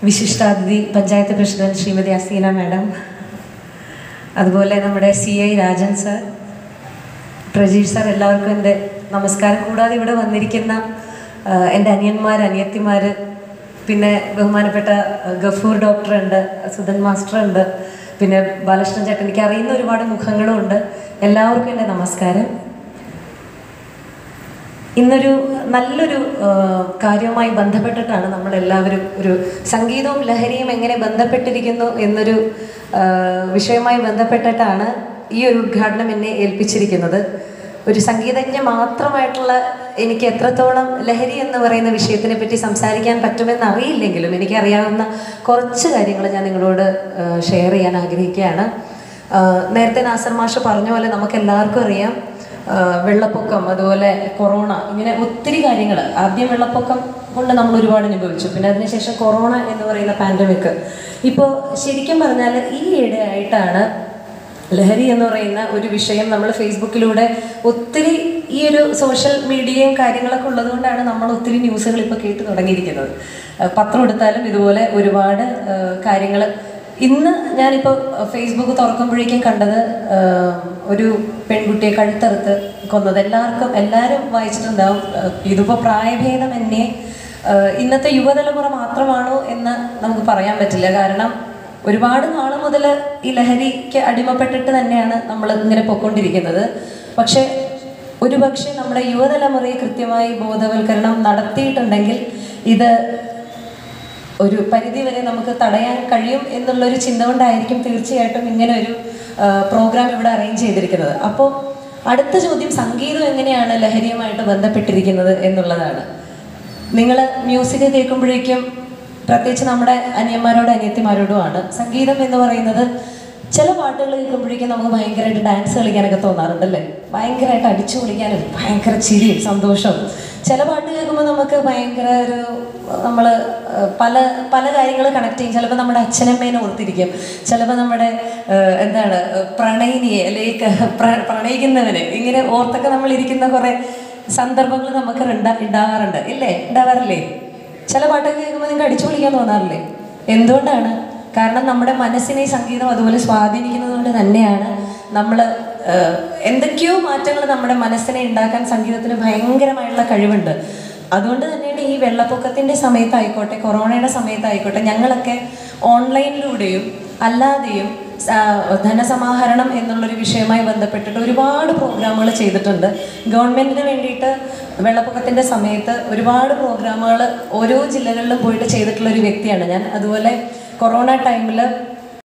വിശിഷ്ടാതിഥി panchayat president Shrimati Aseena madam അതുപോലെ നമ്മുടെ C I Rajan sir Prajeesh sir എല്ലാവർക്കും എൻ്റെ നമസ്കാരം കൂടാതെ ഇവിടെ വന്നിരിക്കുന്ന ആ, എൻ്റെ അനിയന്മാർ അനിയത്തിമാർ പിന്നെ ബഹുമാനപ്പെട്ട ആ, ഗഫൂർ ഡോക്ടർ ഉണ്ട് സുധൻ മാസ്റ്റർ ഉണ്ട് പിന്നെ ബാലകൃഷ്ണൻ ചേട്ടൻ എനിക്ക് അറിയുന്ന ഒരുപാട് മുഖങ്ങളും ഉണ്ട് എല്ലാവർക്കും എൻ്റെ നമസ്കാരം ഇന്നൊരു നല്ലൊരു ആ, കാര്യവുമായി ബന്ധപ്പെട്ടിട്ടാണ് നമ്മളെല്ലാവരും ഒരു സംഗീതവും ലഹരിയും എങ്ങനെ ബന്ധപ്പെട്ടിരിക്കുന്നു എന്നൊരു ആ, വിഷയവുമായി ബന്ധപ്പെട്ടിട്ടാണ് ഈ ഒരു ഉദ്ഘാടനം എന്നെ ഏൽപ്പിച്ചിരിക്കുന്നത് ഒരു സംഗീതജ്ഞ മാത്രമായിട്ടുള്ള എനിക്ക് എത്രത്തോളം ലഹരി എന്ന് പറയുന്ന വിഷയത്തിനെ പറ്റി സംസാരിക്കാൻ പറ്റുമെന്ന് അറിയില്ലെങ്കിലും എനിക്കറിയാവുന്ന കുറച്ച് കാര്യങ്ങൾ ഞാൻ നിങ്ങളോട് ഷെയർ ചെയ്യാൻ ആഗ്രഹിക്കുകയാണ് ആ, നേരത്തെ നാസർ മാഷ് പറഞ്ഞ പോലെ നമുക്ക് എല്ലാവർക്കും അറിയാം ആ, വെള്ളപ്പൊക്കം അതുപോലെ കൊറോണ ഇങ്ങനെ ഒത്തിരി കാര്യങ്ങൾ ആദ്യം വെള്ളപ്പൊക്കം കൊണ്ട് നമ്മൾ ഒരുപാട് അനുഭവിച്ചു പിന്നെ അതിനുശേഷം കൊറോണ എന്ന് പറയുന്ന പാൻഡമിക് ഇപ്പോൾ ശരിക്കും പറഞ്ഞാൽ ഈ ഇടയായിട്ടാണ് ലഹരി എന്ന് പറയുന്ന ഒരു വിഷയം നമ്മൾ ഫേസ്ബുക്കിലൂടെ ഒത്തിരി ഈ ഒരു സോഷ്യൽ മീഡിയയും കാര്യങ്ങളൊക്കെ ഉള്ളതുകൊണ്ടാണ് നമ്മൾ ഒത്തിരി ന്യൂസുകൾ ഇപ്പോൾ കേട്ട് തുടങ്ങിയിരിക്കുന്നത് ആ, പത്രം എടുത്താലും ഇതുപോലെ ഒരുപാട് കാര്യങ്ങൾ ഇന്ന് ഞാനിപ്പോൾ ഫേസ്ബുക്ക് തുറക്കുമ്പോഴേക്കും കണ്ടത് ആ, ഒരു പെൺകുട്ടിയെ കഴുത്തറുത്ത് കൊന്നത് എല്ലാവർക്കും എല്ലാവരും വായിച്ചിട്ടുണ്ടാവും ആ, ഇതിപ്പോൾ പ്രായഭേദം എന്നെ ആ, ഇന്നത്തെ യുവതലമുറ മാത്രമാണോ എന്ന് നമുക്ക് പറയാൻ പറ്റില്ല കാരണം ഒരുപാട് നാൾ മുതൽ ഈ ലഹരിക്ക് അടിമപ്പെട്ടിട്ട് തന്നെയാണ് നമ്മൾ ഇങ്ങനെ പൊയ്ക്കൊണ്ടിരിക്കുന്നത് പക്ഷേ ഒരു പക്ഷേ നമ്മുടെ യുവതലമുറയെ കൃത്യമായി ബോധവൽക്കരണം നടത്തിയിട്ടുണ്ടെങ്കിൽ ഇത് ഒരു പരിധി വരെ നമുക്ക് തടയാൻ കഴിയും എന്നുള്ളൊരു ചിന്ത കൊണ്ടായിരിക്കും തീർച്ചയായിട്ടും ഇങ്ങനെ ഒരു പ്രോഗ്രാം ഇവിടെ അറേഞ്ച് ചെയ്തിരിക്കുന്നത് അപ്പോൾ അടുത്ത ചോദ്യം സംഗീതം എങ്ങനെയാണ് ലഹരിയുമായിട്ട് ബന്ധപ്പെട്ടിരിക്കുന്നത് എന്നുള്ളതാണ് നിങ്ങൾ മ്യൂസിക് കേൾക്കുമ്പോഴേക്കും പ്രത്യേകിച്ച് നമ്മുടെ അനിയന്മാരോടും അനിയത്തിമാരോടുമാണ് സംഗീതം എന്ന് പറയുന്നത് ചില പാട്ടുകൾ കേൾക്കുമ്പോഴേക്കും നമുക്ക് ഭയങ്കരമായിട്ട് ഡാൻസ് കളിക്കാനൊക്കെ തോന്നാറുണ്ടല്ലേ ഭയങ്കരമായിട്ട് അടിച്ചു പൊളിക്കാനും ഭയങ്കര ചിരിയും സന്തോഷവും ചില പാട്ട് കേൾക്കുമ്പോൾ നമുക്ക് ഭയങ്കര ഒരു നമ്മൾ പല പല കാര്യങ്ങൾ കണക്ട് ചെയ്യും ചിലപ്പോൾ നമ്മുടെ അച്ഛനമ്മേനെ ഓർത്തിരിക്കും ചിലപ്പോൾ നമ്മുടെ ഏഹ്, എന്താണ് പ്രണയിനിയെ അല്ലെങ്കിൽ പ്ര- പ്രണയിക്കുന്നവന് ഇങ്ങനെ ഓർത്തൊക്കെ നമ്മൾ ഇരിക്കുന്ന കുറേ സന്ദർഭങ്ങൾ നമുക്ക് ഉണ്ടാ- ഉണ്ടാവാറുണ്ട് ഇല്ലേ ഉണ്ടാവാറില്ലേ ചില പാട്ടൊക്കെ കേൾക്കുമ്പോൾ നിങ്ങൾക്ക് അടിച്ചു പൊളിക്കാൻ തോന്നാറില്ലേ എന്തുകൊണ്ടാണ് കാരണം നമ്മുടെ മനസ്സിനെ ഈ സംഗീതം അതുപോലെ സ്വാധീനിക്കുന്നത് കൊണ്ട് തന്നെയാണ് നമ്മൾ എന്തൊക്കെയോ മാറ്റങ്ങൾ നമ്മുടെ മനസ്സിനെ ഉണ്ടാക്കാൻ സംഗീതത്തിന് ഭയങ്കരമായിട്ടുള്ള കഴിവുണ്ട് അതുകൊണ്ട് തന്നെയാണ് ഈ വെള്ളപ്പൊക്കത്തിൻ്റെ സമയത്തായിക്കോട്ടെ കൊറോണയുടെ സമയത്തായിക്കോട്ടെ ഞങ്ങളൊക്കെ ഓൺലൈനിലൂടെയും അല്ലാതെയും ആ, ധനസമാഹരണം എന്നുള്ളൊരു വിഷയവുമായി ബന്ധപ്പെട്ടിട്ട് ഒരുപാട് പ്രോഗ്രാമുകൾ ചെയ്തിട്ടുണ്ട് ഗവൺമെൻറ്റിന് വേണ്ടിയിട്ട് വെള്ളപ്പൊക്കത്തിൻ്റെ സമയത്ത് ഒരുപാട് പ്രോഗ്രാമുകൾ ഓരോ ജില്ലകളിലും പോയിട്ട് ചെയ്തിട്ടുള്ള ഒരു വ്യക്തിയാണ് ഞാൻ അതുപോലെ കൊറോണ ടൈമിൽ